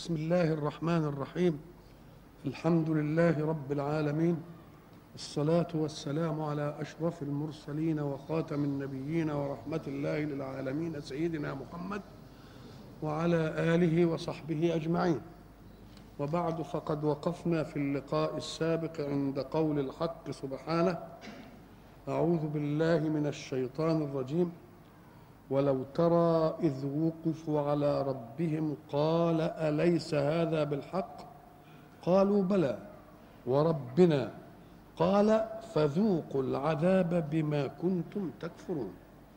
بسم الله الرحمن الرحيم الحمد لله رب العالمين الصلاة والسلام على أشرف المرسلين وخاتم النبيين ورحمة الله للعالمين سيدنا محمد وعلى آله وصحبه أجمعين وبعد فقد وقفنا في اللقاء السابق عند قول الحق سبحانه أعوذ بالله من الشيطان الرجيم ولو ترى إذ وقفوا على ربهم قال أليس هذا بالحق قالوا بلى وربنا قال فذوقوا العذاب بما كنتم تكفرون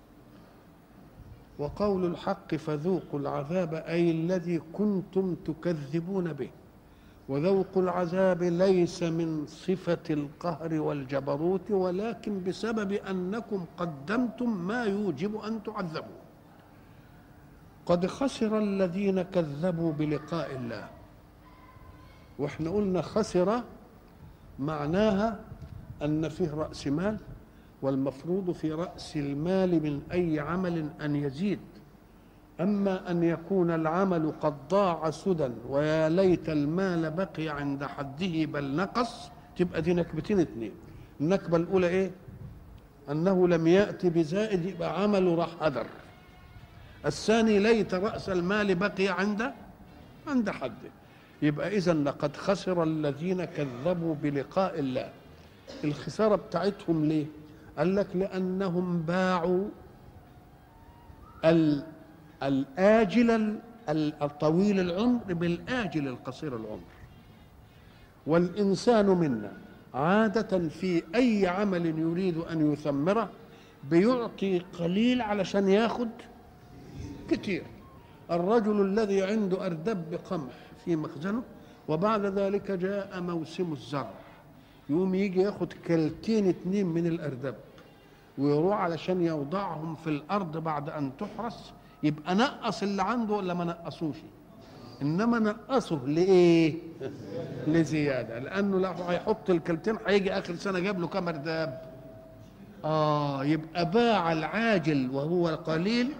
وقول الحق فذوقوا العذاب أي الذي كنتم تكذبون به وذوق العذاب ليس من صفة القهر والجبروت ولكن بسبب أنكم قدمتم ما يوجب أن تعذبوا قد خسر الذين كذبوا بلقاء الله واحنا قلنا خسر معناها أن فيه رأس مال والمفروض في رأس المال من أي عمل أن يزيد أما أن يكون العمل قد ضاع سدى ويا ليت المال بقي عند حده بل نقص تبقى دي نكبتين اتنين النكبة الأولى إيه؟ أنه لم يأتي بزائد يبقى عمله راح هدر الثاني ليت رأس المال بقي عند عند حده يبقى إذا لقد خسر الذين كذبوا بلقاء الله الخسارة بتاعتهم ليه؟ قال لك لأنهم باعوا ال الآجل الطويل العمر بالآجل القصير العمر والإنسان منا عادة في أي عمل يريد أن يثمره بيعطي قليل علشان ياخد كتير الرجل الذي عنده أردب قمح في مخزنه وبعد ذلك جاء موسم الزرع يقوم يجي ياخد كلتين اتنين من الأردب ويروح علشان يوضعهم في الأرض بعد أن تحرس يبقى نقص اللي عنده ولا ما نقصوش انما نقصه لايه لزياده لانه لو هيحط الكلتين هيجي اخر سنه جاب له كام ارداب اه يبقى باع العاجل وهو القليل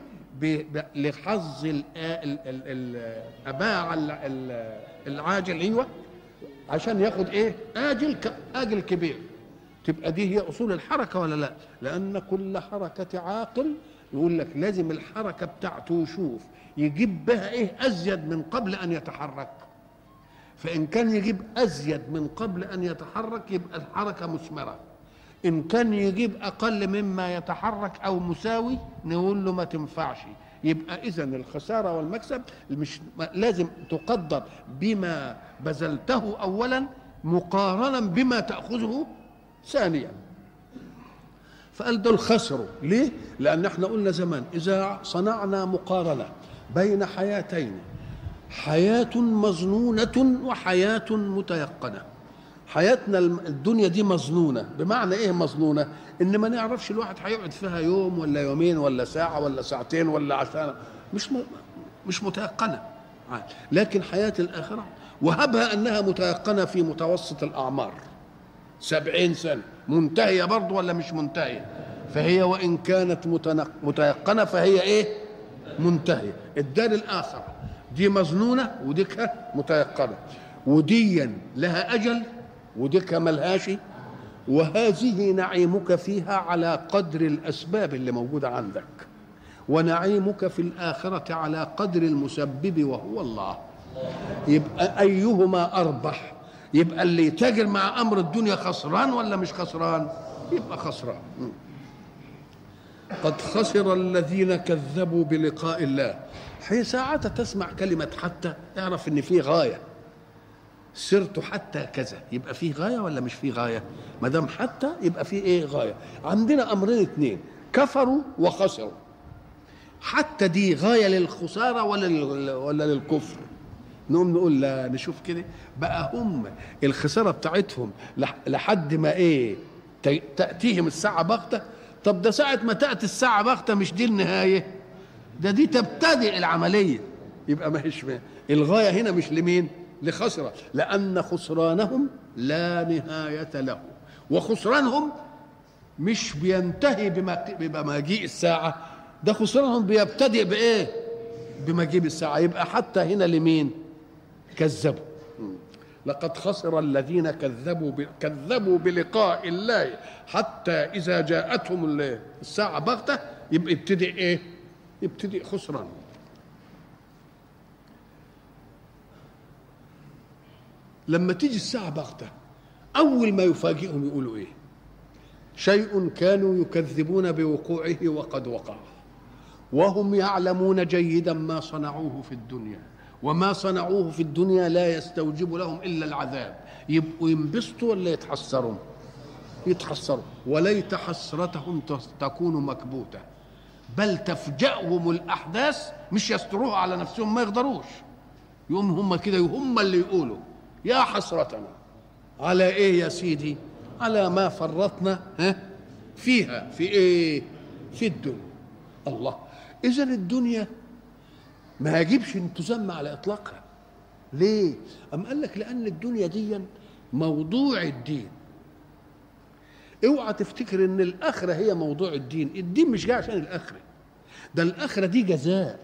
لحظ ال ال ال باع العاجل ايوه عشان ياخد ايه اجل اجل كبير تبقى دي هي اصول الحركه ولا لا لان كل حركه عاقل يقول لك لازم الحركه بتاعته يشوف يجيب بها ايه ازيد من قبل ان يتحرك فان كان يجيب ازيد من قبل ان يتحرك يبقى الحركه مثمره ان كان يجيب اقل مما يتحرك او مساوي نقول له ما تنفعش يبقى اذا الخساره والمكسب مش لازم تقدر بما بذلته اولا مقارنا بما تاخذه ثانيا فقال دول خسروا ليه لان احنا قلنا زمان اذا صنعنا مقارنه بين حياتين حياه مظنونه وحياه متيقنه حياتنا الدنيا دي مظنونه بمعنى ايه مظنونه ان ما نعرفش الواحد هيقعد فيها يوم ولا يومين ولا ساعه ولا ساعتين ولا عشان مش م... مش متيقنه لكن حياه الاخره وهبها انها متيقنه في متوسط الاعمار سبعين سنه منتهيه برضه ولا مش منتهيه فهي وان كانت متيقنه فهي ايه منتهيه الدار الاخره دي مظنونه وديك متيقنه وديا لها اجل وديك ملهاش وهذه نعيمك فيها على قدر الاسباب اللي موجوده عندك ونعيمك في الاخره على قدر المسبب وهو الله يبقى ايهما اربح يبقى اللي يتاجر مع امر الدنيا خسران ولا مش خسران يبقى خسران قد خسر الذين كذبوا بلقاء الله حين ساعات تسمع كلمة حتى اعرف ان في غاية سرت حتى كذا يبقى في غاية ولا مش في غاية ما دام حتى يبقى في ايه غاية عندنا امرين اثنين كفروا وخسروا حتى دي غاية للخسارة ولا ولا للكفر نقوم نقول لا نشوف كده بقى هم الخساره بتاعتهم لحد ما ايه تاتيهم الساعه بغته طب ده ساعه ما تاتي الساعه بغته مش دي النهايه ده دي تبتدئ العمليه يبقى ما هيش الغايه هنا مش لمين لخسره لان خسرانهم لا نهايه له وخسرانهم مش بينتهي بمجيء الساعه ده خسرانهم بيبتدئ بايه بمجيء الساعه يبقى حتى هنا لمين كذبوا لقد خسر الذين كذبوا ب... كذبوا بلقاء الله حتى اذا جاءتهم الساعه بغته يبقى يبتدي ايه؟ يبتدي خسران لما تيجي الساعه بغته اول ما يفاجئهم يقولوا ايه؟ شيء كانوا يكذبون بوقوعه وقد وقع وهم يعلمون جيدا ما صنعوه في الدنيا وما صنعوه في الدنيا لا يستوجب لهم الا العذاب يبقوا ينبسطوا ولا يتحسروا يتحسروا وليت حسرتهم تكون مكبوته بل تفجأهم الاحداث مش يستروها على نفسهم ما يقدروش يقوم هم كده هم اللي يقولوا يا حسرتنا على ايه يا سيدي على ما فرطنا ها فيها في ايه في الدنيا الله اذا الدنيا ما يجبش ان تسمى على اطلاقها ليه ام قال لك لان الدنيا دي موضوع الدين اوعى تفتكر ان الاخره هي موضوع الدين الدين مش جاي عشان الاخره ده الاخره دي جزاء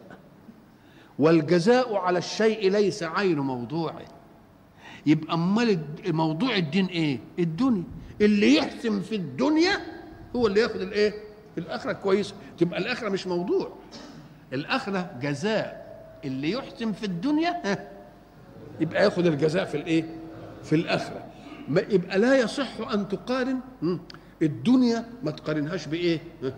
والجزاء على الشيء ليس عين موضوعه يبقى امال موضوع الدين ايه الدنيا اللي يحسم في الدنيا هو اللي ياخد الايه الاخره كويسه تبقى الاخره مش موضوع الاخره جزاء اللي يحسن في الدنيا يبقى ياخد الجزاء في الايه في الاخره ما يبقى لا يصح ان تقارن الدنيا ما تقارنهاش بايه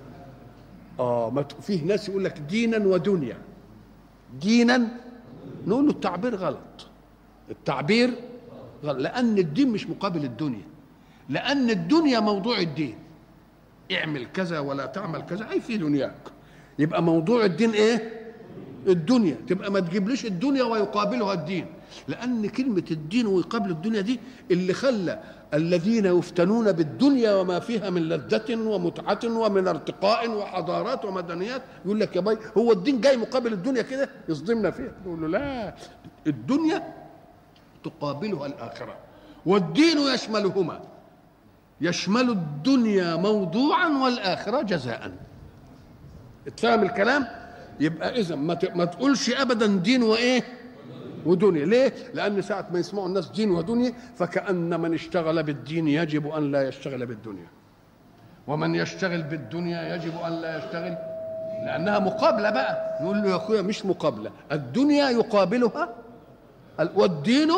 اه ما فيه ناس يقول لك دينا ودنيا دينا نقول له التعبير غلط التعبير غلط لان الدين مش مقابل الدنيا لان الدنيا موضوع الدين اعمل كذا ولا تعمل كذا اي في دنياك يبقى موضوع الدين ايه الدنيا تبقى ما تجيبليش الدنيا ويقابلها الدين لان كلمه الدين ويقابل الدنيا دي اللي خلى الذين يفتنون بالدنيا وما فيها من لذة ومتعة ومن ارتقاء وحضارات ومدنيات يقول لك يا باي هو الدين جاي مقابل الدنيا كده يصدمنا فيها نقول له لا الدنيا تقابلها الآخرة والدين يشملهما يشمل الدنيا موضوعا والآخرة جزاء اتفهم الكلام يبقى إذا ما ما تقولش أبدا دين وإيه ودنيا ليه لأن ساعة ما يسمعوا الناس دين ودنيا فكأن من اشتغل بالدين يجب أن لا يشتغل بالدنيا ومن يشتغل بالدنيا يجب أن لا يشتغل لأنها مقابلة بقى نقول له يا أخويا مش مقابلة الدنيا يقابلها والدين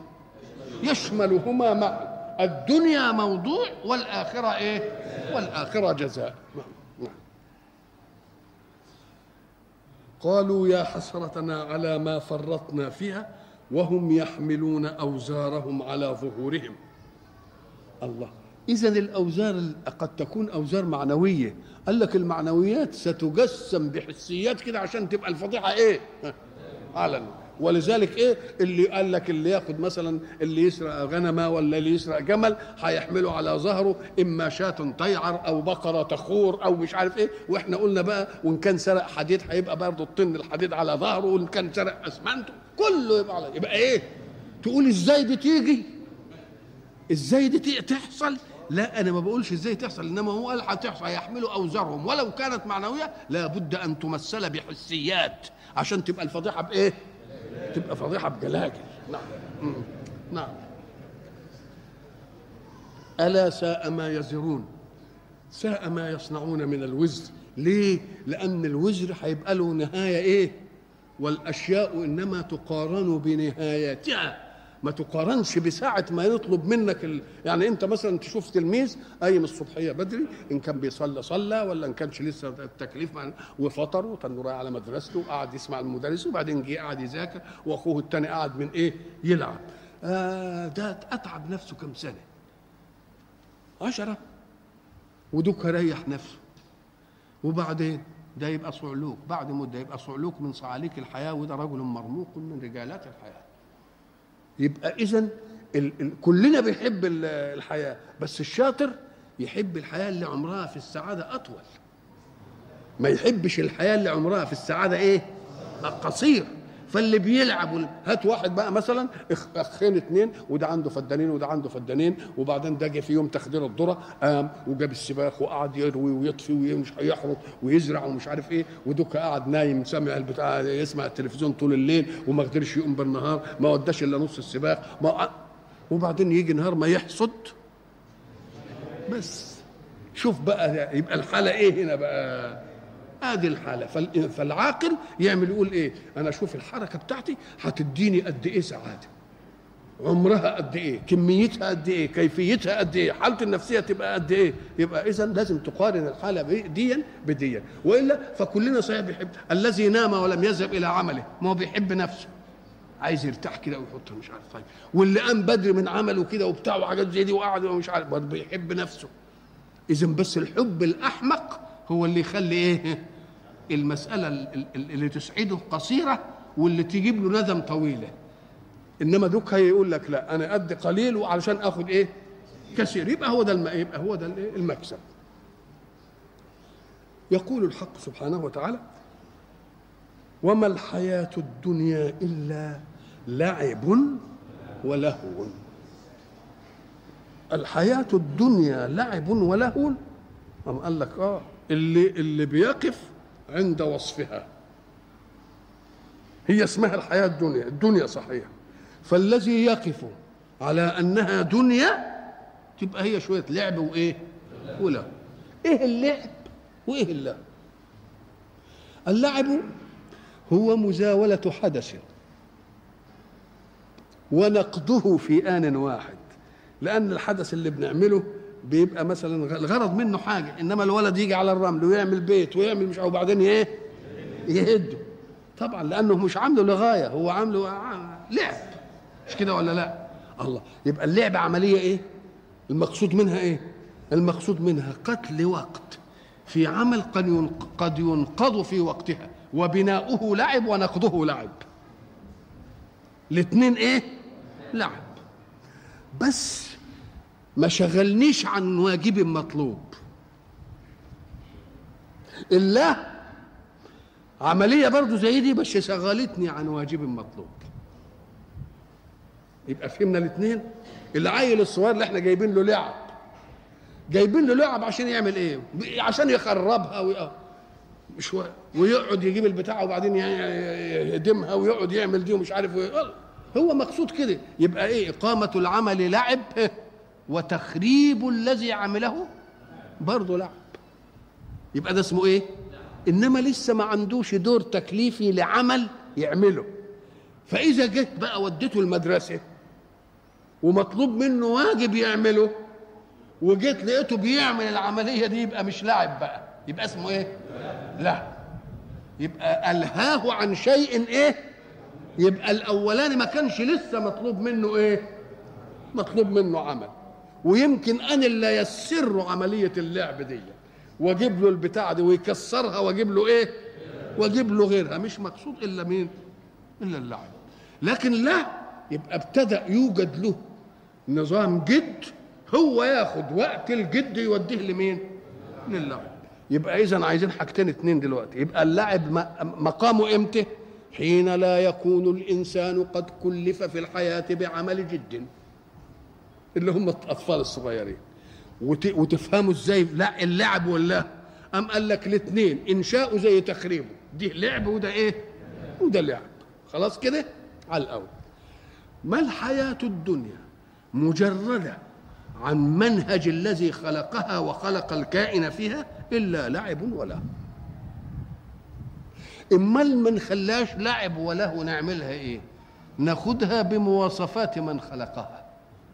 يشملهما معا الدنيا موضوع والآخرة إيه والآخرة جزاء قالوا يا حسرتنا على ما فرطنا فيها وهم يحملون أوزارهم على ظهورهم الله إذا الأوزار قد تكون أوزار معنوية قال لك المعنويات ستجسم بحسيات كده عشان تبقى الفضيحة إيه علنا ولذلك ايه اللي قال لك اللي ياخد مثلا اللي يسرق غنمه ولا اللي يسرق جمل هيحمله على ظهره اما شاة تيعر او بقره تخور او مش عارف ايه واحنا قلنا بقى وان كان سرق حديد هيبقى برضه الطن الحديد على ظهره وان كان سرق اسمنت كله يبقى على يبقى ايه تقول ازاي دي تيجي ازاي دي تحصل لا انا ما بقولش ازاي تحصل انما هو قال هتحصل هيحملوا اوزارهم ولو كانت معنويه لابد ان تمثل بحسيات عشان تبقى الفضيحه بايه تبقى فضيحه بجلاجل نعم مم. نعم الا ساء ما يزرون ساء ما يصنعون من الوزر ليه لان الوزر هيبقى له نهايه ايه والاشياء انما تقارن بنهاياتها ما تقارنش بساعة ما يطلب منك ال... يعني أنت مثلا تشوف تلميذ قايم الصبحية بدري إن كان بيصلى صلى ولا إن كانش لسه التكليف مع... وفطر وكان رايح على مدرسته وقعد يسمع المدرس وبعدين جه قعد يذاكر وأخوه التاني قعد من إيه يلعب آه ده أتعب نفسه كم سنة عشرة ودوك ريح نفسه وبعدين ده يبقى صعلوك بعد مدة يبقى صعلوك من صعاليك الحياة وده رجل مرموق من رجالات الحياة يبقى اذا كلنا بنحب الحياه بس الشاطر يحب الحياه اللي عمرها في السعاده اطول ما يحبش الحياه اللي عمرها في السعاده ايه قصير فاللي بيلعب وال- هات واحد بقى مثلا اخ- اخين اتنين وده عنده فدانين وده عنده فدانين وبعدين ده جه في يوم تخدير الذره قام وجاب السباخ وقعد يروي ويطفي ومش هيحرط ويزرع ومش عارف ايه ودوك قاعد نايم سامع البتاع يسمع التلفزيون طول الليل وما قدرش يقوم بالنهار ما وداش الا نص السباخ ما وبعدين يجي نهار ما يحصد بس شوف بقى يبقى الحاله ايه هنا بقى ادي الحاله فال- فالعاقل يعمل يقول ايه انا اشوف الحركه بتاعتي هتديني قد ايه سعاده عمرها قد ايه كميتها قد ايه كيفيتها قد ايه حالتي النفسيه تبقى قد ايه يبقى اذا لازم تقارن الحاله بي- ديا بديا والا فكلنا صحيح بيحب الذي نام ولم يذهب الى عمله ما هو بيحب نفسه عايز يرتاح كده ويحط مش عارف طيب واللي قام بدري من عمله كده وبتاع وحاجات زي دي وقعد ومش عارف برضه بيحب نفسه اذا بس الحب الاحمق هو اللي يخلي ايه المساله ال- ال- اللي تسعده قصيره واللي تجيب له ندم طويله انما دوك هيقول لك لا انا قد قليل وعلشان اخد ايه كثير يبقى هو ده الم... يبقى هو ده الإيه؟ المكسب يقول الحق سبحانه وتعالى وما الحياة الدنيا إلا لعب ولهو الحياة الدنيا لعب ولهو أم قال لك آه اللي اللي بيقف عند وصفها هي اسمها الحياة الدنيا الدنيا صحيح فالذي يقف على أنها دنيا تبقى هي شوية لعب وإيه ولا إيه اللعب وإيه اللعب اللعب هو مزاولة حدث ونقضه في آن واحد لأن الحدث اللي بنعمله بيبقى مثلا الغرض منه حاجة إنما الولد يجي على الرمل ويعمل بيت ويعمل مش وبعدين إيه يهده طبعا لأنه مش عامله لغاية هو عامله ع- لعب مش كده ولا لا الله يبقى اللعبة عملية إيه المقصود منها إيه المقصود منها قتل وقت في عمل قد ينق- قد ينقض في وقتها وبناؤه لعب ونقضه لعب الاثنين ايه لعب بس ما شغلنيش عن واجب مطلوب الله عمليه برضو زي دي بس شغلتني عن واجب مطلوب يبقى فهمنا الاثنين العيل الصغير اللي احنا جايبين له لعب جايبين له لعب عشان يعمل ايه عشان يخربها وي... مش و... ويقعد يجيب البتاع وبعدين ي- ي- يهدمها ويقعد يعمل دي ومش عارف وي... هو مقصود كده يبقى ايه اقامه العمل لعب وتخريب الذي عمله برضه لعب يبقى ده اسمه ايه انما لسه ما عندوش دور تكليفي لعمل يعمله فاذا جيت بقى وديته المدرسه ومطلوب منه واجب يعمله وجيت لقيته بيعمل العمليه دي يبقى مش لاعب بقى يبقى اسمه ايه لا يبقى الهاه عن شيء ايه يبقى الاولاني ما كانش لسه مطلوب منه ايه مطلوب منه عمل ويمكن انا اللي يسر عمليه اللعب دي واجيب له البتاع دي ويكسرها واجيب له ايه واجيب له غيرها مش مقصود الا مين الا اللعب لكن لا يبقى ابتدا يوجد له نظام جد هو ياخد وقت الجد يوديه لمين للعب يبقى اذا عايزين حاجتين اتنين دلوقتي يبقى اللعب م- مقامه امتى حين لا يكون الانسان قد كلف في الحياه بعمل جد اللي هم الاطفال الصغيرين وت... وتفهموا ازاي لا اللعب ولا ام قال لك الاثنين انشاؤه زي تخريبه دي لعب وده ايه وده لعب خلاص كده على الاول ما الحياه الدنيا مجرده عن منهج الذي خلقها وخلق الكائن فيها الا لعب وله امال ما نخلاش لعب وله نعملها ايه ناخدها بمواصفات من خلقها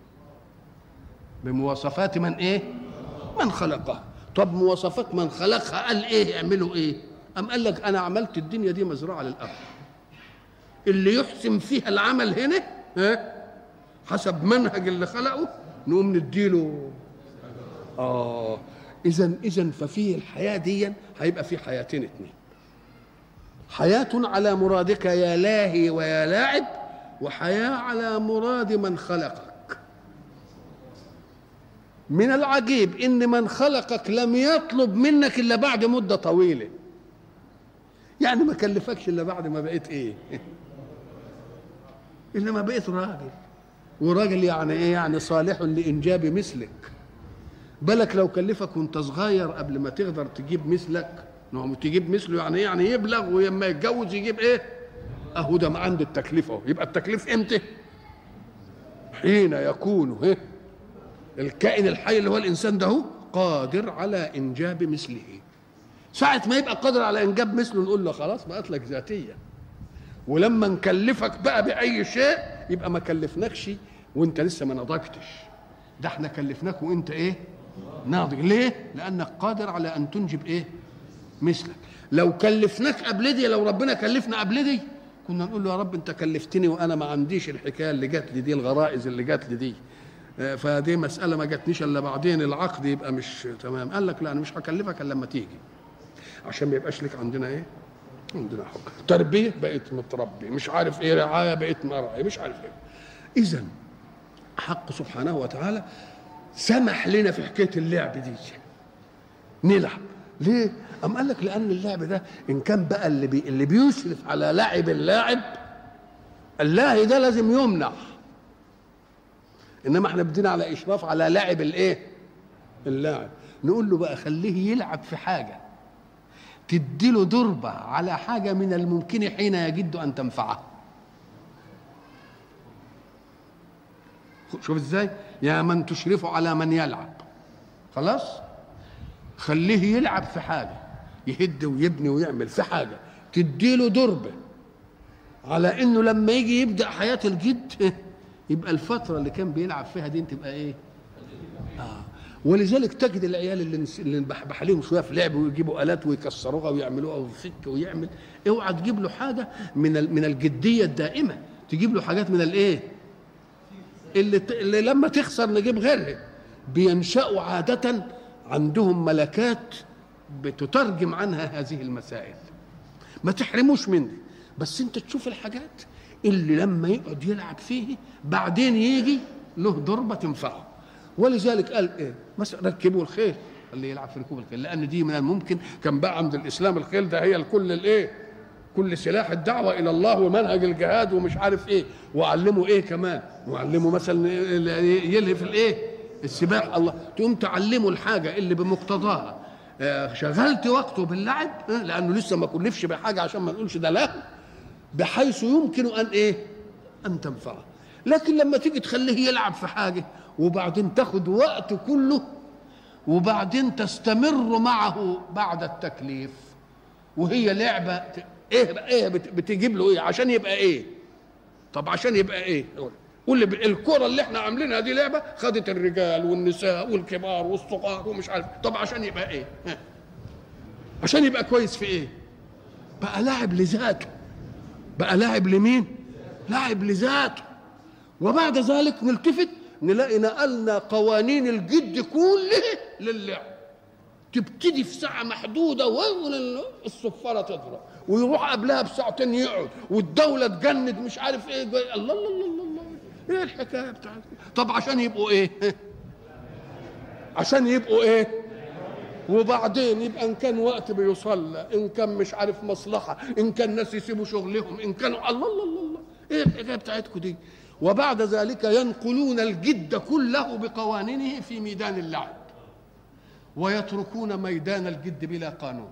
بمواصفات من ايه من خلقها طب مواصفات من خلقها قال ايه اعملوا ايه ام قال لك انا عملت الدنيا دي مزرعه للارض اللي يحسن فيها العمل هنا ها حسب منهج اللي خلقه نقوم نديله اه اذا اذا ففي الحياه دي هيبقى في حياتين اتنين حياه على مرادك يا لاهي ويا لاعب وحياه على مراد من خلقك من العجيب ان من خلقك لم يطلب منك الا بعد مده طويله يعني ما كلفكش الا بعد ما بقيت ايه انما بقيت راجل وراجل يعني ايه يعني صالح لانجاب مثلك بالك لو كلفك وانت صغير قبل ما تقدر تجيب مثلك نعم تجيب مثله يعني ايه يعني يبلغ ولما يتجوز يجيب ايه اهو ده ما عند التكليف اهو يبقى التكليف امتى حين يكون ايه الكائن الحي اللي هو الانسان ده هو قادر على انجاب مثله ساعة ما يبقى قادر على انجاب مثله نقول له خلاص بقت لك ذاتية ولما نكلفك بقى بأي شيء يبقى ما كلفناكش وانت لسه ما نضجتش ده احنا كلفناك وانت ايه ناضج ليه لانك قادر على ان تنجب ايه مثلك لو كلفناك قبل دي لو ربنا كلفنا قبل دي كنا نقول له يا رب انت كلفتني وانا ما عنديش الحكايه اللي جات لي دي الغرائز اللي جات لي دي آه، فدي مساله ما جاتنيش الا بعدين العقد يبقى مش تمام قال لك لا انا مش هكلفك الا لما تيجي عشان ما يبقاش لك عندنا ايه عندنا حكم تربيه بقيت متربي مش عارف ايه رعايه بقيت مرعي مش عارف ايه اذا حق سبحانه وتعالى سمح لنا في حكايه اللعب دي نلعب ليه؟ أم قال لك لأن اللعب ده إن كان بقى اللي بي اللي بيشرف على لعب اللاعب اللاهي ده لازم يمنع إنما إحنا بدينا على إشراف على لعب الإيه؟ اللاعب نقول له بقى خليه يلعب في حاجة تديله ضربة على حاجة من الممكن حين يجد أن تنفعه شوف ازاي يا من تشرف على من يلعب خلاص خليه يلعب في حاجه يهد ويبني ويعمل في حاجه تديله ضربه على انه لما يجي يبدا حياه الجد يبقى الفتره اللي كان بيلعب فيها دي تبقى ايه آه. ولذلك تجد العيال اللي نس... اللي نبحبح عليهم شويه في لعب ويجيبوا الات ويكسروها ويعملوها ويفك ويعمل اوعى تجيب له حاجه من ال... من الجديه الدائمه تجيب له حاجات من الايه اللي, ت... اللي لما تخسر نجيب غيرها بينشأوا عادة عندهم ملكات بتترجم عنها هذه المسائل ما تحرموش مني بس انت تشوف الحاجات اللي لما يقعد يلعب فيه بعدين يجي له ضربة تنفعه ولذلك قال ايه مثلا ركبوا الخيل اللي يلعب في ركوب الخيل لان دي من الممكن كان بقى عند الاسلام الخيل ده هي الكل الايه كل سلاح الدعوة إلى الله ومنهج الجهاد ومش عارف إيه وعلمه إيه كمان وعلمه مثلا يلهي في الإيه السباحة الله تقوم تعلمه الحاجة اللي بمقتضاها آه، شغلت وقته باللعب آه، لأنه لسه ما كلفش بحاجة عشان ما نقولش ده له بحيث يمكن أن إيه أن تنفعه لكن لما تيجي تخليه يلعب في حاجة وبعدين تاخد وقت كله وبعدين تستمر معه بعد التكليف وهي لعبة ايه ايه بتجيب له ايه عشان يبقى ايه طب عشان يبقى ايه قول لي الكره اللي احنا عاملينها دي لعبه خدت الرجال والنساء والكبار والصغار ومش عارف طب عشان يبقى ايه ها. عشان يبقى كويس في ايه بقى لاعب لذاته بقى لاعب لمين لاعب لذاته وبعد ذلك نلتفت نلاقي نقلنا قوانين الجد كله للعب تبتدي في ساعة محدودة والصفارة تضرب ويروح قبلها بساعتين يقعد والدولة تجند مش عارف ايه الله الله الله الله, الله. ايه الحكاية بتاعتك طب عشان يبقوا ايه عشان يبقوا ايه وبعدين يبقى ان كان وقت بيصلى ان كان مش عارف مصلحة ان كان ناس يسيبوا شغلهم ان كانوا الله الله الله, الله. ايه الحكاية بتاعتكم دي وبعد ذلك ينقلون الجد كله بقوانينه في ميدان اللعب ويتركون ميدان الجد بلا قانون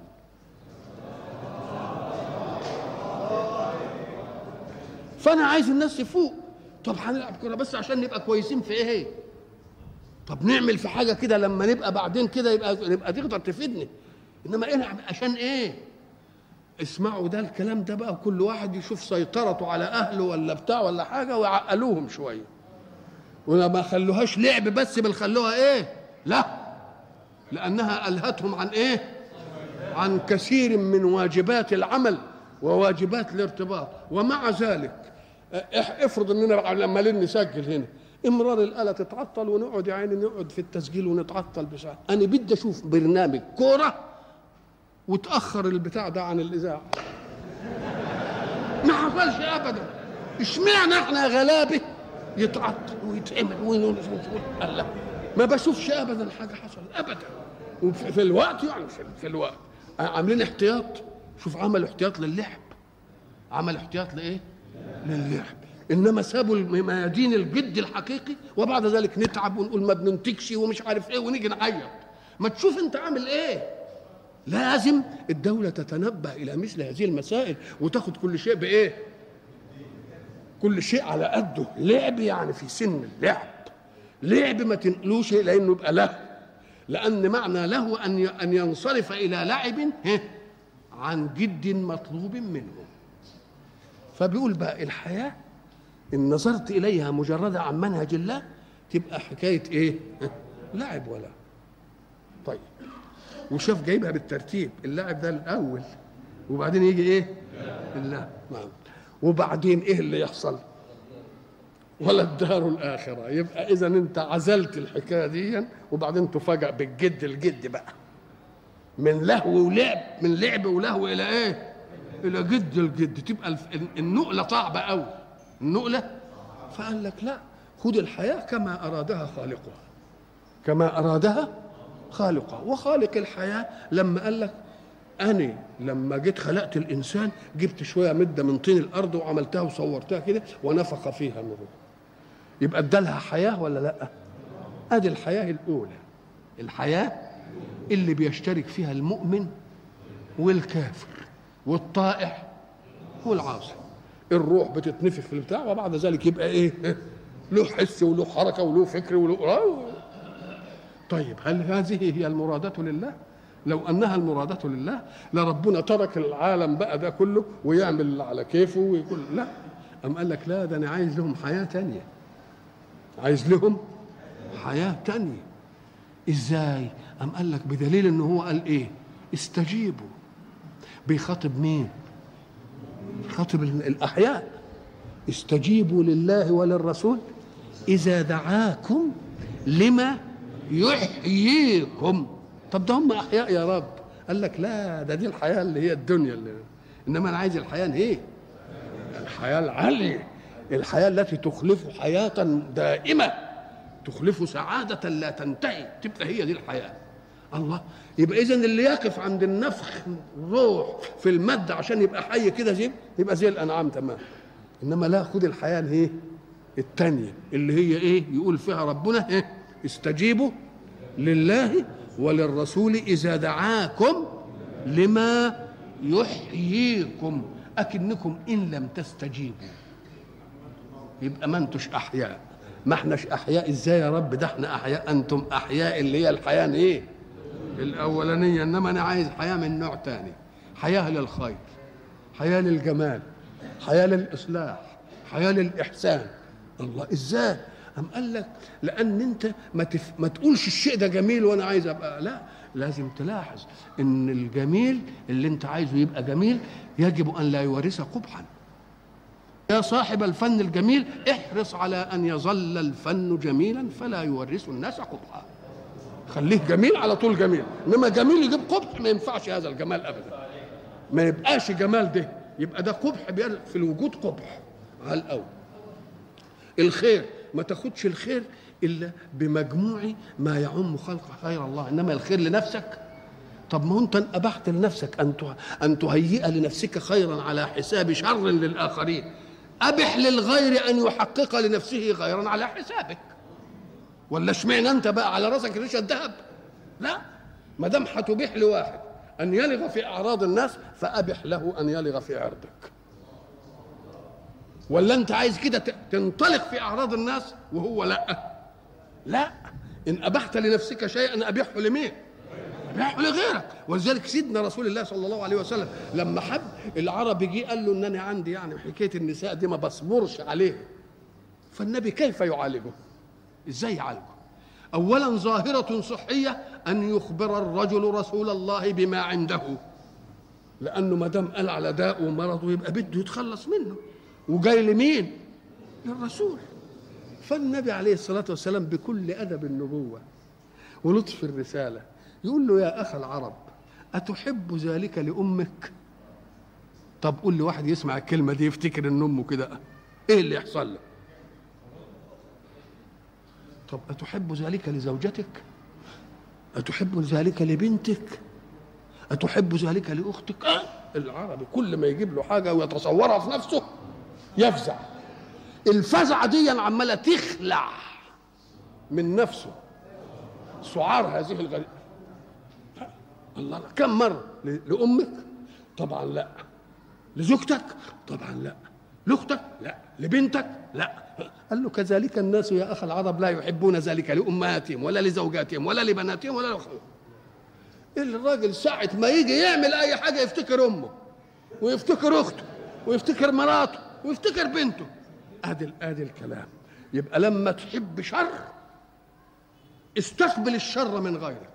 فانا عايز الناس تفوق طب هنلعب كوره بس عشان نبقى كويسين في ايه طب نعمل في حاجه كده لما نبقى بعدين كده يبقى نبقى تقدر تفيدني انما ايه عشان ايه اسمعوا ده الكلام ده بقى كل واحد يشوف سيطرته على اهله ولا بتاع ولا حاجه ويعقلوهم شويه وما خلوهاش لعب بس بل خلوها ايه لا لانها الهتهم عن ايه عن كثير من واجبات العمل وواجبات الارتباط ومع ذلك افرض اننا عمالين نسجل هنا امرار الاله تتعطل ونقعد يا عيني نقعد في التسجيل ونتعطل بساعه انا بدي اشوف برنامج كوره وتاخر البتاع ده عن الاذاعه ما حصلش ابدا اشمعنى احنا غلابه يتعطل ويتعمل الله ما بشوفش ابدا حاجه حصلت ابدا وفي الوقت يعني في الوقت عاملين احتياط شوف عملوا احتياط للعب عمل احتياط لايه للعب انما سابوا الميادين الجد الحقيقي وبعد ذلك نتعب ونقول ما بننتجش ومش عارف ايه ونيجي نعيط ما تشوف انت عامل ايه لازم الدولة تتنبه إلى مثل هذه المسائل وتاخد كل شيء بإيه؟ كل شيء على قده لعب يعني في سن اللعب لعب ما تنقلوش لأنه يبقى له لأن معنى له أن أن ينصرف إلى لعب عن جد مطلوب منه فبيقول بقى الحياة إن نظرت إليها مجردة عن منهج الله تبقى حكاية إيه؟ لعب ولا طيب وشاف جايبها بالترتيب اللاعب ده الاول وبعدين يجي ايه الله نعم وبعدين ايه اللي يحصل ولا الدار الاخره يبقى اذا انت عزلت الحكايه دي وبعدين تفاجأ بالجد الجد بقى من لهو ولعب من لعب ولهو الى ايه الى جد الجد تبقى النقله صعبه قوي النقله فقال لك لا خد الحياه كما ارادها خالقها كما ارادها خالقه وخالق الحياه لما قال لك انا لما جيت خلقت الانسان جبت شويه مده من طين الارض وعملتها وصورتها كده ونفخ فيها من روح يبقى ادالها حياه ولا لا ادي الحياه الاولى الحياه اللي بيشترك فيها المؤمن والكافر والطائع والعاصي الروح بتتنفخ في البتاع وبعد ذلك يبقى ايه له حس وله حركه وله فكر وله طيب هل هذه هي المرادة لله؟ لو انها المرادة لله لربنا ترك العالم بقى ده كله ويعمل على كيفه ويقول لا أم قال لك لا ده أنا عايز لهم حياة تانية عايز لهم حياة تانية إزاي؟ أم قال لك بدليل إن هو قال إيه؟ استجيبوا بيخاطب مين؟ خاطب الأحياء استجيبوا لله وللرسول إذا دعاكم لما يحييكم طب ده هم احياء يا رب قال لك لا ده دي الحياه اللي هي الدنيا اللي انما انا عايز الحياه ايه الحياه العاليه الحياه التي تخلف حياه دائمه تخلف سعاده لا تنتهي تبقى هي دي الحياه الله يبقى اذا اللي يقف عند النفخ روح في الماده عشان يبقى حي كده زي يبقى زي الانعام تمام انما لا خد الحياه الايه الثانيه اللي هي ايه يقول فيها ربنا ايه استجيبوا لله وللرسول اذا دعاكم لما يحييكم اكنكم ان لم تستجيبوا يبقى ما انتوش احياء ما احناش احياء ازاي يا رب ده احنا احياء انتم احياء اللي هي الحياه ايه الاولانيه انما انا عايز حياه من نوع تاني حياه للخير حياه للجمال حياه للاصلاح حياه للاحسان الله ازاي أم قال لك لأن أنت ما, تف... ما تقولش الشيء ده جميل وأنا عايز أبقى لا لازم تلاحظ إن الجميل اللي أنت عايزه يبقى جميل يجب أن لا يورث قبحا يا صاحب الفن الجميل احرص على أن يظل الفن جميلا فلا يورث الناس قبحا خليه جميل على طول جميل انما جميل يجيب قبح ما ينفعش هذا الجمال ابدا ما يبقاش جمال ده يبقى ده قبح في الوجود قبح على الاول الخير ما تاخدش الخير الا بمجموع ما يعم خلق خير الله انما الخير لنفسك طب ما انت ابحت لنفسك ان ان تهيئ لنفسك خيرا على حساب شر للاخرين ابح للغير ان يحقق لنفسه خيرا على حسابك ولا اشمعنى انت بقى على راسك ريشه الذهب لا ما دام هتبيح لواحد ان يلغ في اعراض الناس فابح له ان يلغ في عرضك ولا انت عايز كده تنطلق في اعراض الناس وهو لا لا ان ابحت لنفسك شيئا ابيحه لمين ابيحه لغيرك ولذلك سيدنا رسول الله صلى الله عليه وسلم لما حب العربي جه قال له ان انا عندي يعني حكايه النساء دي ما بصبرش عليه فالنبي كيف يعالجه ازاي يعالجه اولا ظاهره صحيه ان يخبر الرجل رسول الله بما عنده لانه ما دام قال على داء ومرضه يبقى بده يتخلص منه وجاي لمين للرسول فالنبي عليه الصلاة والسلام بكل أدب النبوة ولطف الرسالة يقول له يا أخ العرب أتحب ذلك لأمك طب قول لي واحد يسمع الكلمة دي يفتكر إن أمه كده إيه اللي يحصل له طب أتحب ذلك لزوجتك أتحب ذلك لبنتك أتحب ذلك لأختك أه؟ العربي كل ما يجيب له حاجة ويتصورها في نفسه يفزع الفزعه دي عماله تخلع من نفسه سعار هذه الغريبه الله لا. كم مره ل- لامك طبعا لا لزوجتك طبعا لا لاختك لا لبنتك لا قال له كذلك الناس يا اخ العرب لا يحبون ذلك لامهاتهم ولا لزوجاتهم ولا لبناتهم ولا لاخوهم الراجل ساعة ما يجي يعمل أي حاجة يفتكر أمه ويفتكر أخته ويفتكر مراته ويفتكر بنته أدي أدي الكلام يبقى لما تحب شر استقبل الشر من غيرك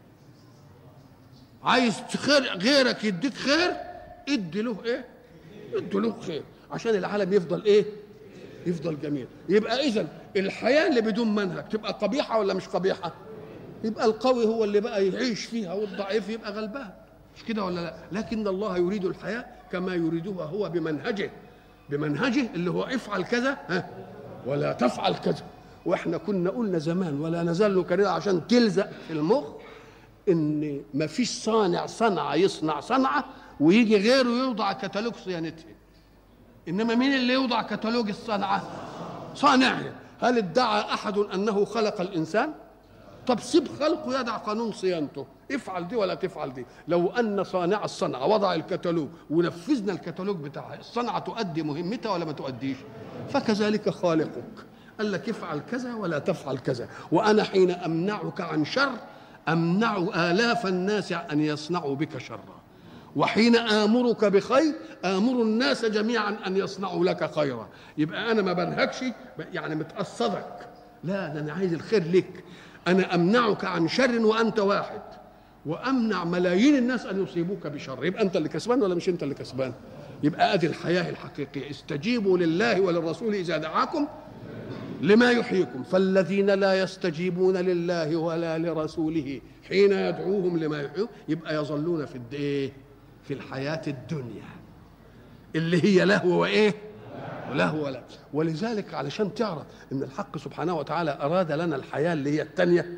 عايز خير غيرك يديك خير ادي له ايه ادي له خير عشان العالم يفضل ايه يفضل جميل يبقى اذا الحياه اللي بدون منهج تبقى قبيحه ولا مش قبيحه يبقى القوي هو اللي بقى يعيش فيها والضعيف يبقى غلبان مش كده ولا لا لكن الله يريد الحياه كما يريدها هو بمنهجه بمنهجه اللي هو افعل كذا ها ولا تفعل كذا واحنا كنا قلنا زمان ولا نزال نكررها عشان تلزق في المخ ان ما فيش صانع صنعه يصنع صنعه ويجي غيره يوضع كتالوج صيانتها انما مين اللي يوضع كتالوج الصنعه صانعها هل ادعى احد انه خلق الانسان طب سيب خلقه يدع قانون صيانته افعل دي ولا تفعل دي لو ان صانع الصنعه وضع الكتالوج ونفذنا الكتالوج بتاعها الصنعه تؤدي مهمتها ولا ما تؤديش فكذلك خالقك قال لك افعل كذا ولا تفعل كذا وانا حين امنعك عن شر امنع الاف الناس ان يصنعوا بك شرا وحين امرك بخير امر الناس جميعا ان يصنعوا لك خيرا يبقى انا ما بنهكش يعني متقصدك لا ده انا عايز الخير لك انا امنعك عن شر وانت واحد وامنع ملايين الناس ان يصيبوك بشر يبقى انت اللي كسبان ولا مش انت اللي كسبان يبقى ادي الحياه الحقيقيه استجيبوا لله وللرسول اذا دعاكم لما يحييكم فالذين لا يستجيبون لله ولا لرسوله حين يدعوهم لما يحييهم يبقى يظلون في الايه في الحياه الدنيا اللي هي لهو وايه ولهو ولا ولذلك علشان تعرف ان الحق سبحانه وتعالى اراد لنا الحياه اللي هي الثانيه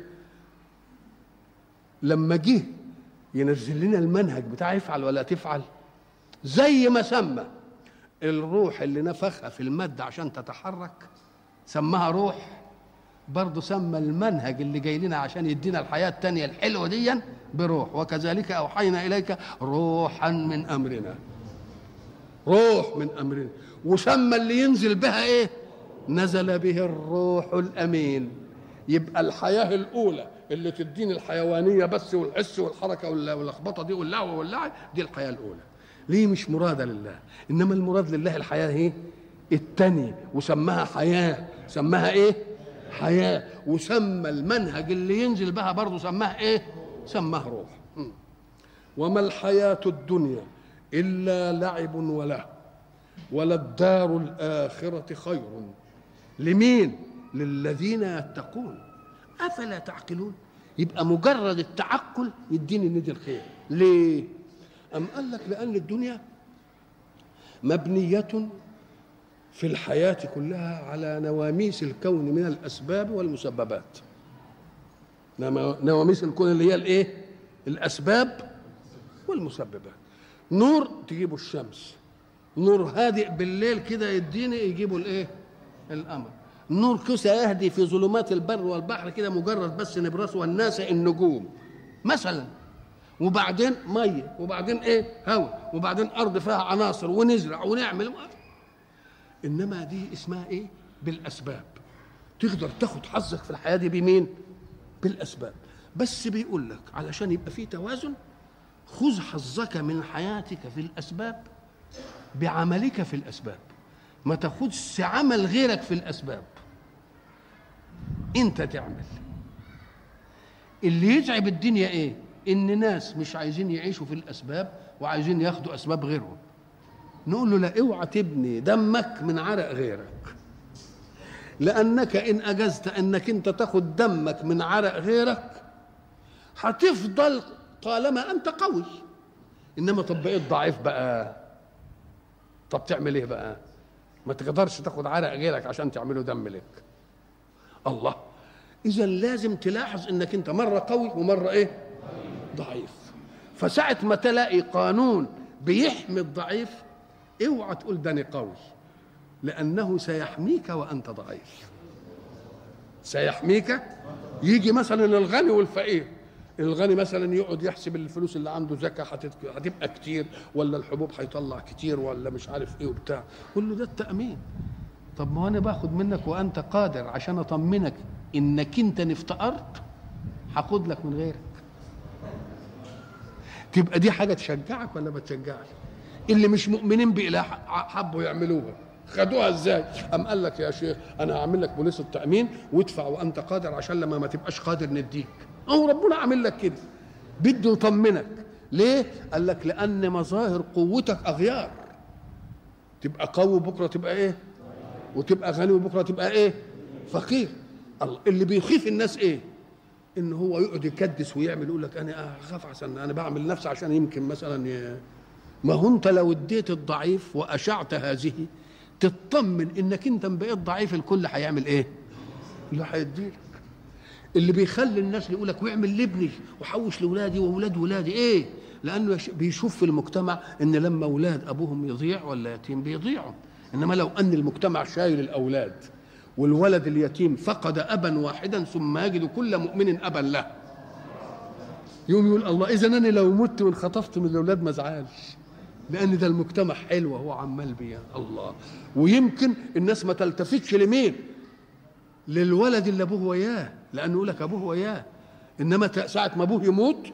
لما جه ينزل لنا المنهج بتاع افعل ولا تفعل زي ما سمى الروح اللي نفخها في الماده عشان تتحرك سماها روح برضه سمى المنهج اللي جاي لنا عشان يدينا الحياه الثانيه الحلوه دي بروح وكذلك اوحينا اليك روحا من امرنا روح من امرنا وسمى اللي ينزل بها ايه نزل به الروح الامين يبقى الحياه الاولى اللي تديني الحيوانيه بس والحس والحركه واللخبطه دي واللهو واللعب دي الحياه الاولى ليه مش مراده لله انما المراد لله الحياه ايه التانية وسماها حياه سماها ايه حياه وسمى المنهج اللي ينزل بها برضه سماها ايه سماه روح م. وما الحياه الدنيا الا لعب وله وللدار الآخرة خير لمين؟ للذين يتقون أفلا تعقلون؟ يبقى مجرد التعقل يديني ندي الخير ليه؟ أم قال لك لأن الدنيا مبنية في الحياة كلها على نواميس الكون من الأسباب والمسببات نواميس الكون اللي هي الإيه؟ الأسباب والمسببات نور تجيبه الشمس نور هادئ بالليل كده يديني يجيبوا الايه القمر نور كسى يهدي في ظلمات البر والبحر كده مجرد بس نبرس والناس النجوم مثلا وبعدين ميه وبعدين ايه هواء وبعدين ارض فيها عناصر ونزرع ونعمل انما دي اسمها ايه بالاسباب تقدر تاخد حظك في الحياه دي بمين بالاسباب بس بيقول لك علشان يبقى في توازن خذ حظك من حياتك في الاسباب بعملك في الاسباب ما تاخدش عمل غيرك في الاسباب انت تعمل اللي يتعب الدنيا ايه ان ناس مش عايزين يعيشوا في الاسباب وعايزين ياخدوا اسباب غيرهم نقول له لا اوعى تبني دمك من عرق غيرك لانك ان اجزت انك انت تاخد دمك من عرق غيرك هتفضل طالما انت قوي انما طب بقيت ضعيف بقى طب تعمل ايه بقى ما تقدرش تاخد عرق غيرك عشان تعمله دم لك الله اذا لازم تلاحظ انك انت مره قوي ومره ايه ضعيف فساعة ما تلاقي قانون بيحمي الضعيف اوعى تقول ده انا قوي لانه سيحميك وانت ضعيف سيحميك يجي مثلا الغني والفقير الغني مثلا يقعد يحسب الفلوس اللي عنده زكاه هتبقى كتير ولا الحبوب هيطلع كتير ولا مش عارف ايه وبتاع كل ده التامين طب ما انا باخد منك وانت قادر عشان اطمنك انك انت ان افتقرت هاخد لك من غيرك تبقى دي حاجه تشجعك ولا ما تشجعش اللي مش مؤمنين باله حبوا يعملوها خدوها ازاي ام قال لك يا شيخ انا هعمل لك بوليس التامين وادفع وانت قادر عشان لما ما تبقاش قادر نديك اهو ربنا عامل لك كده بده يطمنك ليه قال لك لان مظاهر قوتك اغيار تبقى قوي بكره تبقى ايه وتبقى غني وبكره تبقى ايه فقير الله اللي بيخيف الناس ايه ان هو يقعد يكدس ويعمل يقول لك انا اخاف عشان انا بعمل نفسي عشان يمكن مثلا ي... ما هو انت لو اديت الضعيف واشعت هذه تطمن انك انت بقيت ضعيف الكل هيعمل ايه؟ اللي هيديلك اللي بيخلي الناس يقول لك واعمل لابني وحوش لاولادي واولاد ولادي ايه؟ لانه بيشوف في المجتمع ان لما اولاد ابوهم يضيع ولا يتيم بيضيعوا انما لو ان المجتمع شايل الاولاد والولد اليتيم فقد ابا واحدا ثم يجد كل مؤمن ابا له يوم يقول الله اذا انا لو مت وانخطفت من الاولاد ما ازعلش لان ده المجتمع حلو وهو عمال بيا الله ويمكن الناس ما تلتفتش لمين للولد اللي ابوه وياه لانه يقول لك ابوه وياه انما ساعه ما ابوه يموت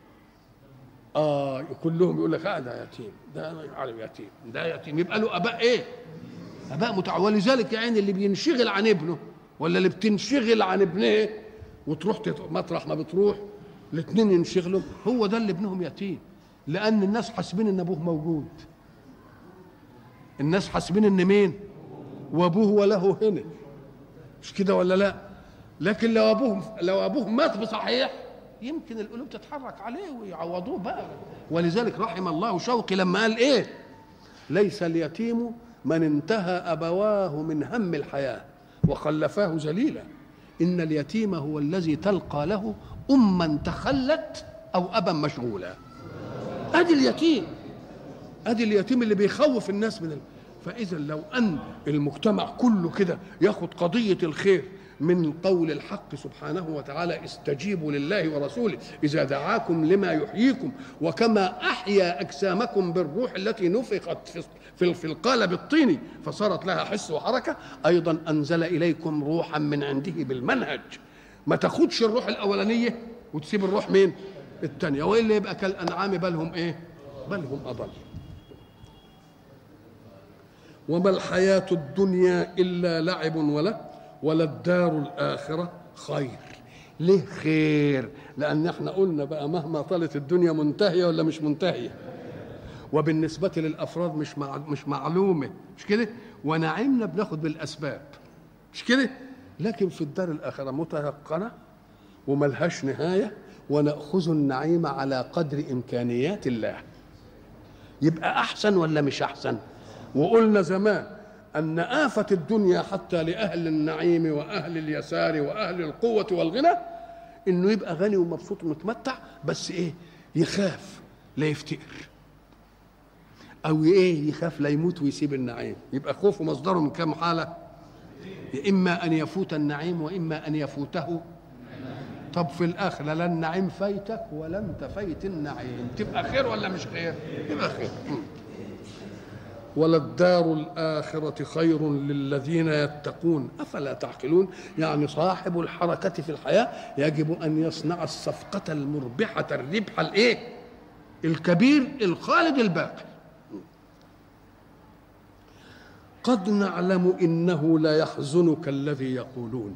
اه كلهم يقول لك اه ده يتيم ده عارف يتيم ده يتيم يبقى له اباء ايه اباء متع ولذلك يا عيني اللي بينشغل عن ابنه ولا اللي بتنشغل عن ابنه وتروح مطرح ما بتروح الاثنين ينشغلوا هو ده اللي ابنهم يتيم لان الناس حاسبين ان ابوه موجود الناس حاسبين ان مين وابوه وله هنا مش كده ولا لا لكن لو ابوه لو ابوه مات بصحيح يمكن القلوب تتحرك عليه ويعوضوه بقى ولذلك رحم الله شوقي لما قال ايه ليس اليتيم من انتهى ابواه من هم الحياه وخلفاه ذليلا ان اليتيم هو الذي تلقى له اما تخلت او ابا مشغولا ادي اليتيم ادي اليتيم اللي بيخوف الناس من ال... فاذا لو ان المجتمع كله كده ياخد قضيه الخير من قول الحق سبحانه وتعالى استجيبوا لله ورسوله اذا دعاكم لما يحييكم وكما احيا اجسامكم بالروح التي نفخت في في, في القالب الطيني فصارت لها حس وحركه ايضا انزل اليكم روحا من عنده بالمنهج ما تاخدش الروح الاولانيه وتسيب الروح مين الثانيه والا يبقى كالانعام بل هم ايه بل هم اضل وما الحياه الدنيا الا لعب ولا ولا الدار الاخره خير ليه خير لان احنا قلنا بقى مهما طالت الدنيا منتهيه ولا مش منتهيه وبالنسبه للافراد مش مع مش معلومه مش كده ونعيمنا بناخد بالاسباب مش كده لكن في الدار الاخره متيقنه وملهاش نهايه وناخذ النعيم على قدر امكانيات الله يبقى احسن ولا مش احسن وقلنا زمان ان افه الدنيا حتى لاهل النعيم واهل اليسار واهل القوه والغنى انه يبقى غني ومبسوط ومتمتع بس ايه يخاف لا يفتقر او ايه يخاف لا يموت ويسيب النعيم يبقى خوفه مصدره من كام حاله اما ان يفوت النعيم واما ان يفوته طب في الاخره لا النعيم فايتك ولا انت فايت النعيم تبقى خير ولا مش خير يبقى خير وللدار الآخرة خير للذين يتقون أفلا تعقلون يعني صاحب الحركة في الحياة يجب أن يصنع الصفقة المربحة الربح الإيه الكبير الخالد الباقي قد نعلم إنه لا يحزنك الذي يقولون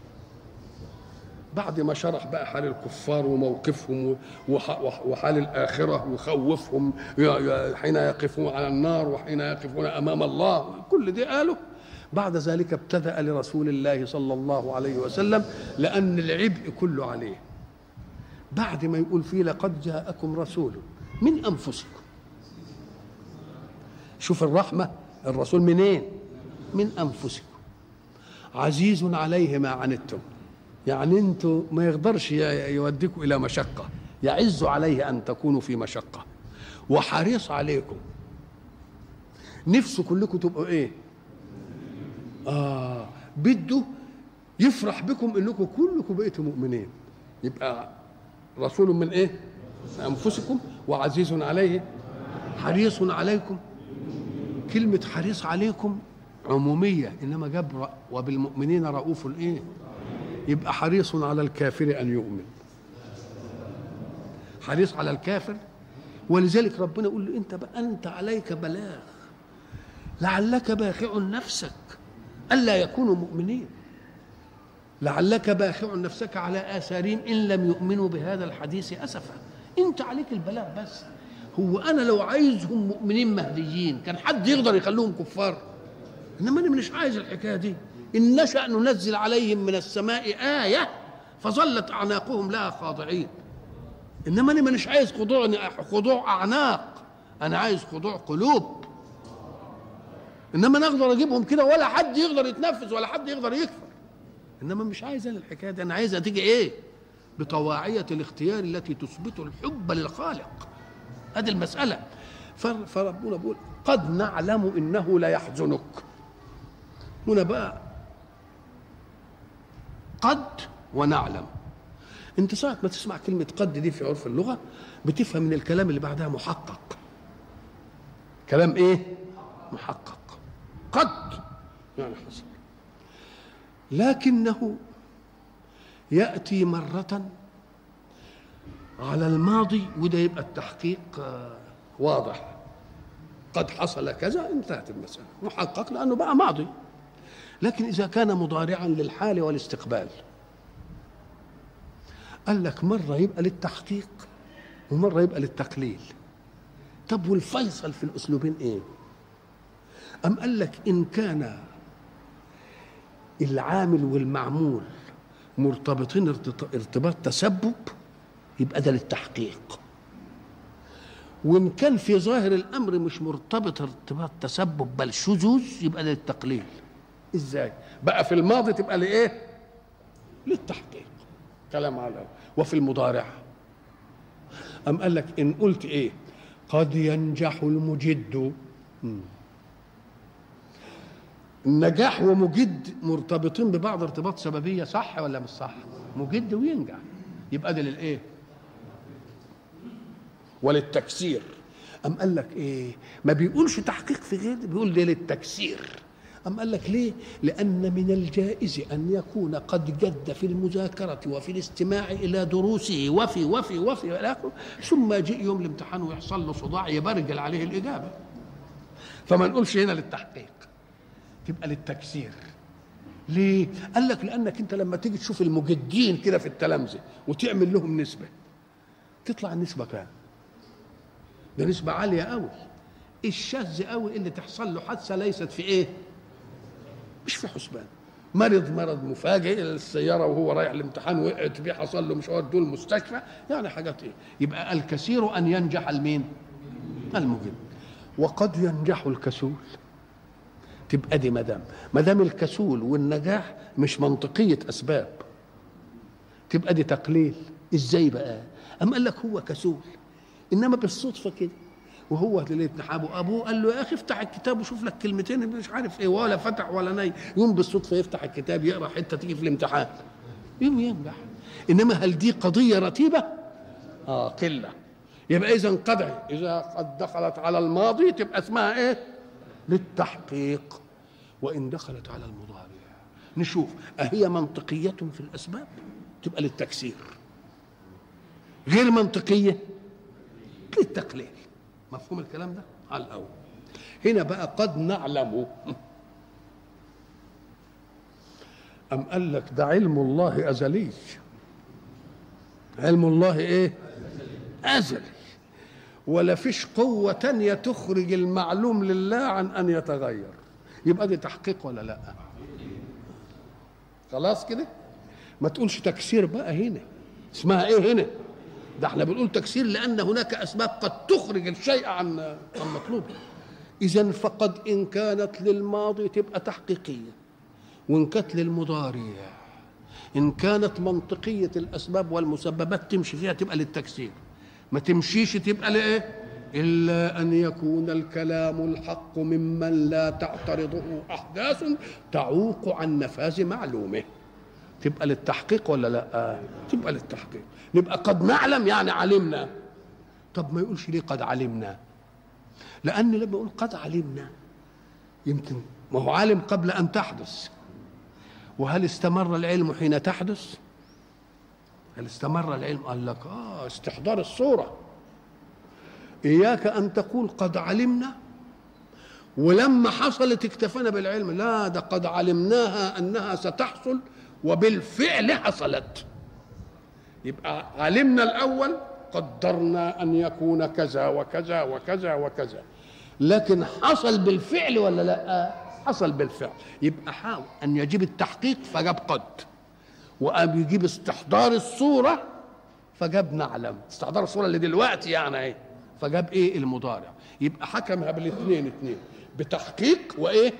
بعد ما شرح بقى حال الكفار وموقفهم وحال الآخرة ويخوفهم حين يقفون على النار وحين يقفون أمام الله كل دي قاله بعد ذلك ابتدأ لرسول الله صلى الله عليه وسلم لأن العبء كله عليه بعد ما يقول فيه لقد جاءكم رسول من أنفسكم شوف الرحمة الرسول منين من أنفسكم عزيز عليه ما عنتم يعني انتوا ما يقدرش يوديكم الى مشقه يعز عليه ان تكونوا في مشقه وحريص عليكم نفسه كلكم تبقوا ايه اه بده يفرح بكم انكم كلكم بقيتوا مؤمنين يبقى رسول من ايه انفسكم وعزيز عليه حريص عليكم كلمة حريص عليكم عمومية إنما جاب وبالمؤمنين رؤوف إيه يبقى حريص على الكافر أن يؤمن حريص على الكافر ولذلك ربنا يقول له أنت بقى أنت عليك بلاغ لعلك باخع نفسك ألا يكونوا مؤمنين لعلك باخع نفسك على آثارهم إن لم يؤمنوا بهذا الحديث أسفا أنت عليك البلاغ بس هو أنا لو عايزهم مؤمنين مهديين كان حد يقدر يخليهم كفار إنما أنا مش عايز الحكاية دي إن نشأ ننزل عليهم من السماء آية فظلت أعناقهم لها خاضعين إنما أنا مش عايز خضوع خضوع أعناق أنا عايز خضوع قلوب إنما أنا أقدر أجيبهم كده ولا حد يقدر يتنفذ ولا حد يقدر يكفر انما مش عايز انا الحكايه دي انا عايزها تيجي ايه بطواعيه الاختيار التي تثبت الحب للخالق هذه المساله فربنا بيقول قد نعلم انه لا يحزنك هنا بقى قد ونعلم انت ساعة ما تسمع كلمة قد دي في عرف اللغة بتفهم من الكلام اللي بعدها محقق كلام ايه محقق قد يعني حصل لكنه ياتي مره على الماضي وده يبقى التحقيق واضح قد حصل كذا انتهت المساله محقق لانه بقى ماضي لكن اذا كان مضارعا للحال والاستقبال قال لك مره يبقى للتحقيق ومره يبقى للتقليل طب والفيصل في الاسلوبين ايه ام قال لك ان كان العامل والمعمول مرتبطين ارتباط تسبب يبقى ده للتحقيق وان كان في ظاهر الامر مش مرتبط ارتباط تسبب بل شذوذ يبقى ده للتقليل ازاي بقى في الماضي تبقى لايه للتحقيق كلام على وفي المضارع أم قال لك إن قلت إيه قد ينجح المجد النجاح ومجد مرتبطين ببعض ارتباط سببية صح ولا مش صح مجد وينجح يبقى ده للايه وللتكسير أم قال لك إيه ما بيقولش تحقيق في غير بيقول ده للتكسير أم قال لك ليه لأن من الجائز أن يكون قد جد في المذاكرة وفي الاستماع إلى دروسه وفي وفي وفي إلى آخره ثم يجي يوم الامتحان ويحصل له صداع يبرجل عليه الإجابة فما نقولش هنا للتحقيق تبقى للتكسير ليه؟ قال لك لأنك أنت لما تيجي تشوف المجدين كده في التلامذة وتعمل لهم نسبة تطلع النسبة كام؟ ده نسبة عالية قوي الشاذ قوي اللي تحصل له حادثة ليست في إيه؟ مش في حسبان مرض مرض مفاجئ السياره وهو رايح الامتحان وقعت بيه حصل له مش ودوه المستشفى يعني حاجات ايه يبقى الكثير ان ينجح المين المجد وقد ينجح الكسول تبقى دي مدام مدام الكسول والنجاح مش منطقيه اسباب تبقى دي تقليل ازاي بقى أم قال لك هو كسول انما بالصدفه كده وهو ليله ابو ابوه قال له يا اخي افتح الكتاب وشوف لك كلمتين مش عارف ايه ولا فتح ولا ناي يوم بالصدفه يفتح الكتاب يقرا حته تيجي في الامتحان يوم ينجح انما هل دي قضيه رتيبه؟ اه قله يبقى اذا قد اذا قد دخلت على الماضي تبقى اسمها ايه؟ للتحقيق وان دخلت على المضارع نشوف أهي منطقية في الأسباب تبقى للتكسير غير منطقية للتقليل مفهوم الكلام ده على الاول هنا بقى قد نعلم أم قال لك ده علم الله أزلي علم الله إيه أزلي ولا فيش قوة تانية تخرج المعلوم لله عن أن يتغير يبقى دي تحقيق ولا لا خلاص كده ما تقولش تكسير بقى هنا اسمها ايه هنا ده احنا بنقول تكسير لان هناك اسباب قد تخرج الشيء عن عن مطلوبه اذا فقد ان كانت للماضي تبقى تحقيقيه وان كانت للمضارع ان كانت منطقيه الاسباب والمسببات تمشي فيها تبقى للتكسير ما تمشيش تبقى لايه إلا أن يكون الكلام الحق ممن لا تعترضه أحداث تعوق عن نفاذ معلومه تبقى للتحقيق ولا لا آه. تبقى للتحقيق نبقى قد نعلم يعني علمنا طب ما يقولش ليه قد علمنا لأن لما يقول قد علمنا يمكن ما هو عالم قبل أن تحدث وهل استمر العلم حين تحدث هل استمر العلم قال لك اه استحضار الصوره اياك ان تقول قد علمنا ولما حصلت اكتفينا بالعلم لا ده قد علمناها انها ستحصل وبالفعل حصلت يبقى علمنا الاول قدرنا ان يكون كذا وكذا وكذا وكذا لكن حصل بالفعل ولا لا حصل بالفعل يبقى حاول ان يجيب التحقيق فجاب قد وقام يجيب استحضار الصوره فجاب نعلم استحضار الصوره اللي دلوقتي يعني ايه فجاب ايه المضارع يبقى حكمها بالاثنين اثنين بتحقيق وايه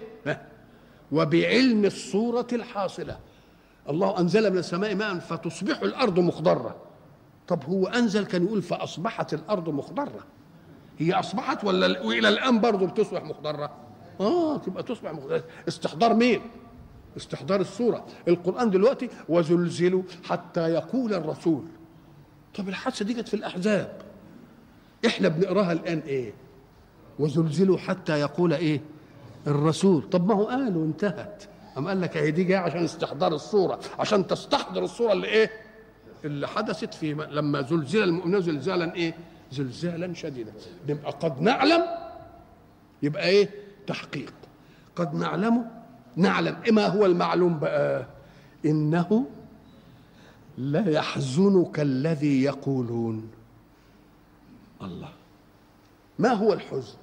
وبعلم الصوره الحاصله الله انزل من السماء ماء فتصبح الارض مخضره طب هو انزل كان يقول فاصبحت الارض مخضره هي اصبحت ولا والى الان برضه بتصبح مخضره اه تبقى تصبح مخضره استحضار مين استحضار الصوره القران دلوقتي وزلزلوا حتى يقول الرسول طب الحادثه دي كانت في الاحزاب احنا بنقراها الان ايه وزلزلوا حتى يقول ايه الرسول طب ما هو قالوا انتهت أم قال لك اهي دي جايه عشان استحضار الصوره عشان تستحضر الصوره اللي ايه اللي حدثت في لما زلزل المؤمنون زلزالا ايه زلزالا شديدا نبقى قد نعلم يبقى ايه تحقيق قد نعلم نعلم ما هو المعلوم بقى انه لا يحزنك الذي يقولون الله ما هو الحزن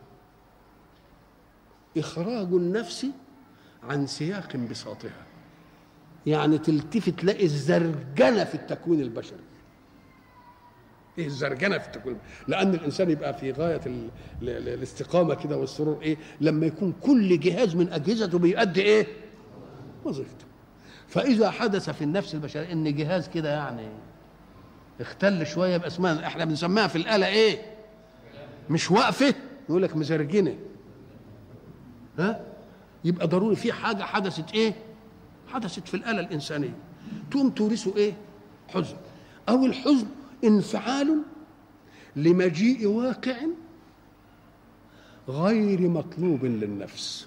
اخراج النفس عن سياق بساطها يعني تلتفت تلاقي الزرجنه في التكوين البشري ايه الزرجنه في التكوين لان الانسان يبقى في غايه ال... ال... ال... الاستقامه كده والسرور ايه لما يكون كل جهاز من اجهزته بيؤدي ايه وظيفته فاذا حدث في النفس البشريه ان جهاز كده يعني اختل شويه يبقى اسمها احنا بنسميها في الاله ايه مش واقفه يقول لك مزرجنه ها يبقى ضروري في حاجه حدثت ايه حدثت في الاله الانسانيه تقوم تورثه ايه حزن او الحزن انفعال لمجيء واقع غير مطلوب للنفس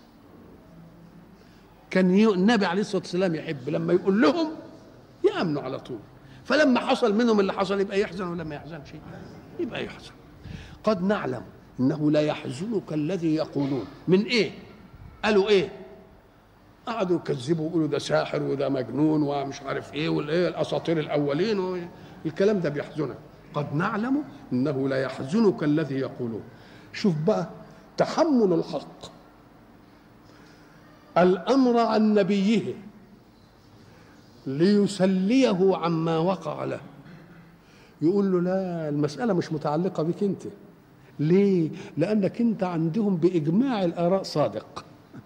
كان النبي عليه الصلاه والسلام يحب لما يقول لهم يامنوا على طول فلما حصل منهم اللي حصل يبقى يحزن ولا ما يحزنش يبقى يحزن قد نعلم انه لا يحزنك الذي يقولون من ايه قالوا ايه قعدوا يكذبوا ويقولوا ده ساحر وده مجنون ومش عارف ايه والايه الاساطير الاولين الكلام ده بيحزنك قد نعلم انه لا يحزنك الذي يقولون شوف بقى تحمل الحق الامر عن نبيه ليسليه عما وقع له يقول له لا المسألة مش متعلقة بك أنت ليه؟ لأنك أنت عندهم بإجماع الآراء صادق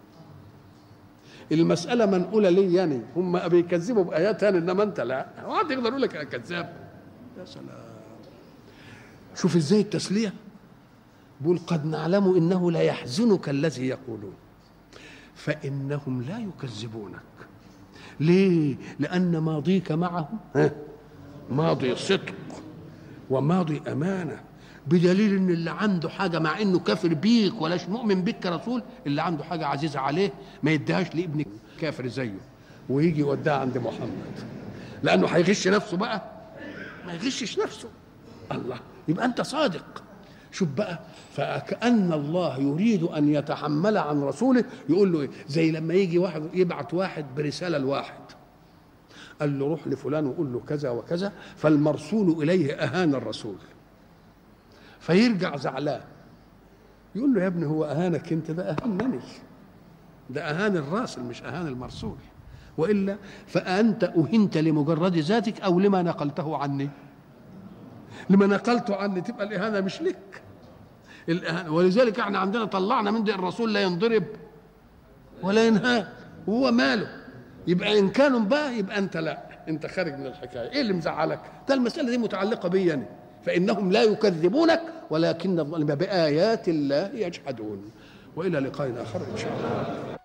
المسألة منقولة لي يعني هم بيكذبوا بآيات تاني إنما أنت لا واحد يقدر يقول لك أنا كذاب يا سلام شوف إزاي التسلية بيقول قد نعلم إنه لا يحزنك الذي يقولون فإنهم لا يكذبونك ليه؟ لأن ماضيك معهم ماضي صدق وماضي أمانة بدليل ان اللي عنده حاجه مع انه كافر بيك ولاش مؤمن بيك كرسول اللي عنده حاجه عزيزه عليه ما يديهاش لابن كافر زيه ويجي يوديها عند محمد لانه هيغش نفسه بقى ما يغشش نفسه الله يبقى انت صادق شوف بقى فكأن الله يريد أن يتحمل عن رسوله يقول له إيه؟ زي لما يجي واحد يبعت واحد برسالة لواحد قال له روح لفلان وقول له كذا وكذا فالمرسول إليه أهان الرسول فيرجع زعلان يقول له يا ابني هو أهانك أنت ده أهانني ده أهان الراسل مش أهان المرسول وإلا فأنت أهنت لمجرد ذاتك أو لما نقلته عني لما نقلته عني تبقى الإهانة مش لك الإهانة ولذلك احنا عندنا طلعنا من ده الرسول لا ينضرب ولا ينهى وهو ماله يبقى إن كانوا بقى يبقى أنت لا أنت خارج من الحكاية إيه اللي مزعلك ده المسألة دي متعلقة بي أنا فانهم لا يكذبونك ولكن الظالمين بايات الله يجحدون والى لقاء اخر ان شاء الله